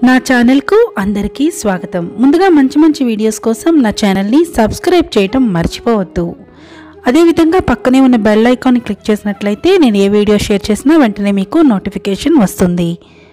నా ఛానల్కు అందరికీ స్వాగతం ముందుగా మంచి మంచి వీడియోస్ కోసం నా ఛానల్ని సబ్స్క్రైబ్ చేయటం మర్చిపోవద్దు అదేవిధంగా పక్కనే ఉన్న బెల్ ఐకాన్ని క్లిక్ చేసినట్లయితే నేను ఏ వీడియో షేర్ చేసినా వెంటనే మీకు నోటిఫికేషన్ వస్తుంది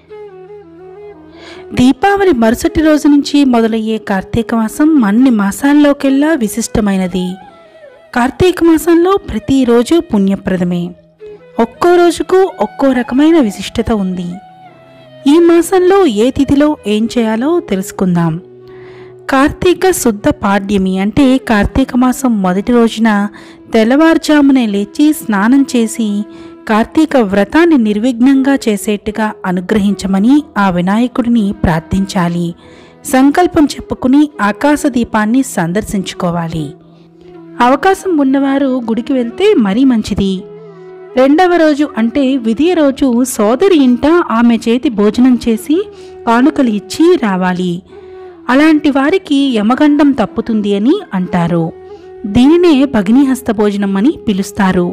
దీపావళి మరుసటి రోజు నుంచి మొదలయ్యే కార్తీక మాసం అన్ని మాసాల్లోకెల్లా విశిష్టమైనది కార్తీక మాసంలో ప్రతిరోజు పుణ్యప్రదమే ఒక్కో రోజుకు ఒక్కో రకమైన విశిష్టత ఉంది ఈ మాసంలో ఏ తిథిలో ఏం చేయాలో తెలుసుకుందాం కార్తీక శుద్ధ పాడ్యమి అంటే కార్తీక మాసం మొదటి రోజున తెల్లవారుజామునే లేచి స్నానం చేసి కార్తీక వ్రతాన్ని నిర్విఘ్నంగా చేసేట్టుగా అనుగ్రహించమని ఆ వినాయకుడిని ప్రార్థించాలి సంకల్పం చెప్పుకుని ఆకాశ దీపాన్ని సందర్శించుకోవాలి అవకాశం ఉన్నవారు గుడికి వెళ్తే మరీ మంచిది రెండవ రోజు అంటే విధియ రోజు సోదరి ఇంట ఆమె చేతి భోజనం చేసి కానుకలు ఇచ్చి రావాలి అలాంటి వారికి యమగండం తప్పుతుంది అని అంటారు దీనినే భగినీహస్త భోజనం అని పిలుస్తారు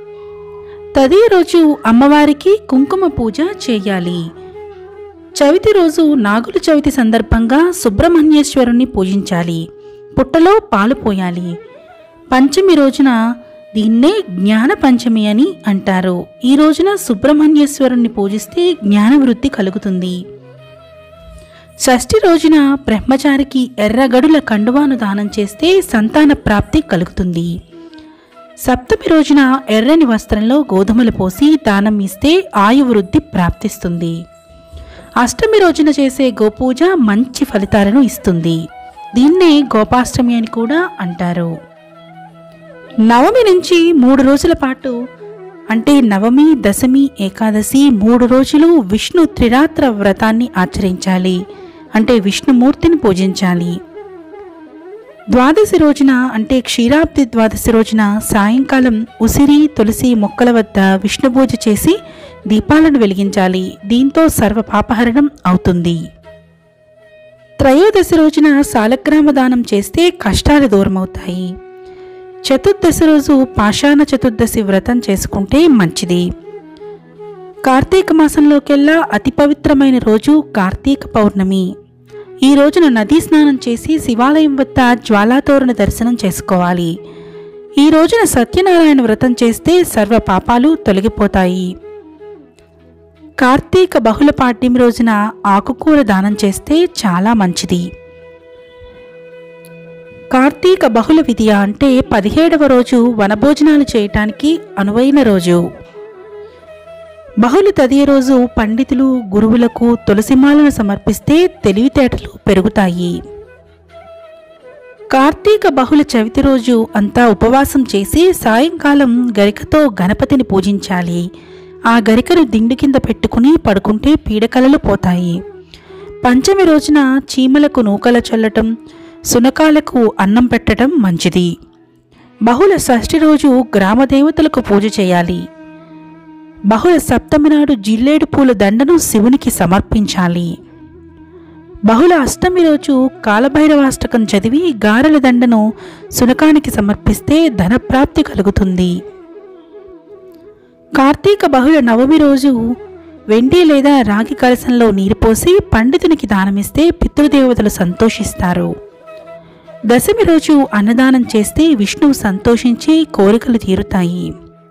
తదే రోజు అమ్మవారికి కుంకుమ పూజ చేయాలి చవితి రోజు నాగుల చవితి సందర్భంగా సుబ్రహ్మణ్యేశ్వరుణ్ణి పూజించాలి పుట్టలో పాలు పోయాలి పంచమి రోజున దీన్నే జ్ఞాన పంచమి అని అంటారు ఈ రోజున సుబ్రహ్మణ్యేశ్వరుణ్ణి పూజిస్తే జ్ఞాన వృద్ధి కలుగుతుంది షష్ఠి రోజున బ్రహ్మచారికి ఎర్రగడుల కండువాను దానం చేస్తే సంతాన ప్రాప్తి కలుగుతుంది సప్తమి రోజున ఎర్రని వస్త్రంలో గోధుమలు పోసి దానం ఇస్తే ఆయువృద్ధి ప్రాప్తిస్తుంది అష్టమి రోజున చేసే గోపూజ మంచి ఫలితాలను ఇస్తుంది దీన్నే గోపాష్టమి అని కూడా అంటారు నవమి నుంచి మూడు రోజుల పాటు అంటే నవమి దశమి ఏకాదశి మూడు రోజులు విష్ణు త్రిరాత్ర వ్రతాన్ని ఆచరించాలి అంటే విష్ణుమూర్తిని పూజించాలి ద్వాదశి రోజున అంటే క్షీరాబ్ది ద్వాదశి రోజున సాయంకాలం ఉసిరి తులసి మొక్కల వద్ద విష్ణు పూజ చేసి దీపాలను వెలిగించాలి దీంతో సర్వ పాపహరణం అవుతుంది త్రయోదశి రోజున సాలగ్రామ దానం చేస్తే కష్టాలు దూరమవుతాయి చతుర్దశి రోజు పాషాణ చతుర్దశి వ్రతం చేసుకుంటే మంచిది కార్తీక మాసంలోకెల్లా అతి పవిత్రమైన రోజు కార్తీక పౌర్ణమి ఈ రోజున నదీ స్నానం చేసి శివాలయం వద్ద జ్వాలాతోరణ దర్శనం చేసుకోవాలి ఈ రోజున సత్యనారాయణ వ్రతం చేస్తే సర్వ పాపాలు తొలగిపోతాయి కార్తీక బహుళ పాడ్యం రోజున ఆకుకూర దానం చేస్తే చాలా మంచిది కార్తీక బహుళ విధియ అంటే పదిహేడవ రోజు వనభోజనాలు చేయటానికి అనువైన రోజు బహుళ తదియ రోజు పండితులు గురువులకు తులసిమాలను సమర్పిస్తే తెలివితేటలు పెరుగుతాయి కార్తీక బహుళ చవితి రోజు అంతా ఉపవాసం చేసి సాయంకాలం గరికతో గణపతిని పూజించాలి ఆ గరికను దిండు కింద పెట్టుకుని పడుకుంటే పీడకలలు పోతాయి పంచమి రోజున చీమలకు నూకల చల్లటం సునకాలకు అన్నం పెట్టడం మంచిది బహుళ షష్ఠి రోజు గ్రామ దేవతలకు పూజ చేయాలి బహుళ సప్తమి నాడు జిల్లేడు పూల దండను శివునికి సమర్పించాలి బహుళ అష్టమి రోజు కాలభైరవాష్టకం చదివి గారెల దండను సునకానికి సమర్పిస్తే ధనప్రాప్తి కలుగుతుంది కార్తీక బహుళ నవమి రోజు వెండి లేదా రాగి కలశంలో నీరు పోసి పండితునికి దానమిస్తే పితృదేవతలు సంతోషిస్తారు దశమి రోజు అన్నదానం చేస్తే విష్ణువు సంతోషించి కోరికలు తీరుతాయి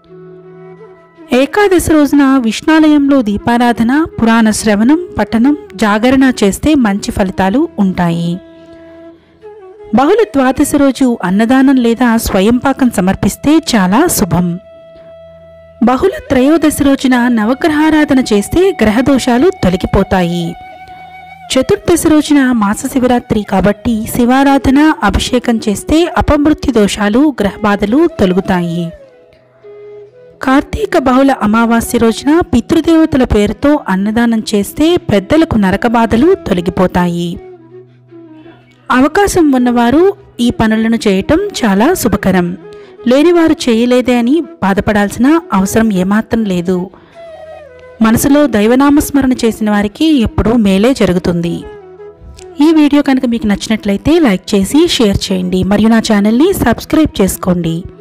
ఏకాదశి రోజున విష్ణాలయంలో దీపారాధన పురాణ శ్రవణం పఠనం జాగరణ చేస్తే మంచి ఫలితాలు ఉంటాయి బహుళ ద్వాదశి రోజు అన్నదానం లేదా స్వయంపాకం సమర్పిస్తే చాలా శుభం బహుళ త్రయోదశి రోజున నవగ్రహారాధన చేస్తే గ్రహదోషాలు తొలగిపోతాయి చతుర్దశి రోజున మాస శివరాత్రి కాబట్టి శివారాధన అభిషేకం చేస్తే అపమృత్యు దోషాలు గ్రహబాధలు తొలగుతాయి కార్తీక బహుళ అమావాస్య రోజున పితృదేవతల పేరుతో అన్నదానం చేస్తే పెద్దలకు నరక బాధలు తొలగిపోతాయి అవకాశం ఉన్నవారు ఈ పనులను చేయటం చాలా శుభకరం లేనివారు చేయలేదే అని బాధపడాల్సిన అవసరం ఏమాత్రం లేదు మనసులో దైవనామస్మరణ చేసిన వారికి ఎప్పుడూ మేలే జరుగుతుంది ఈ వీడియో కనుక మీకు నచ్చినట్లయితే లైక్ చేసి షేర్ చేయండి మరియు నా ఛానల్ని సబ్స్క్రైబ్ చేసుకోండి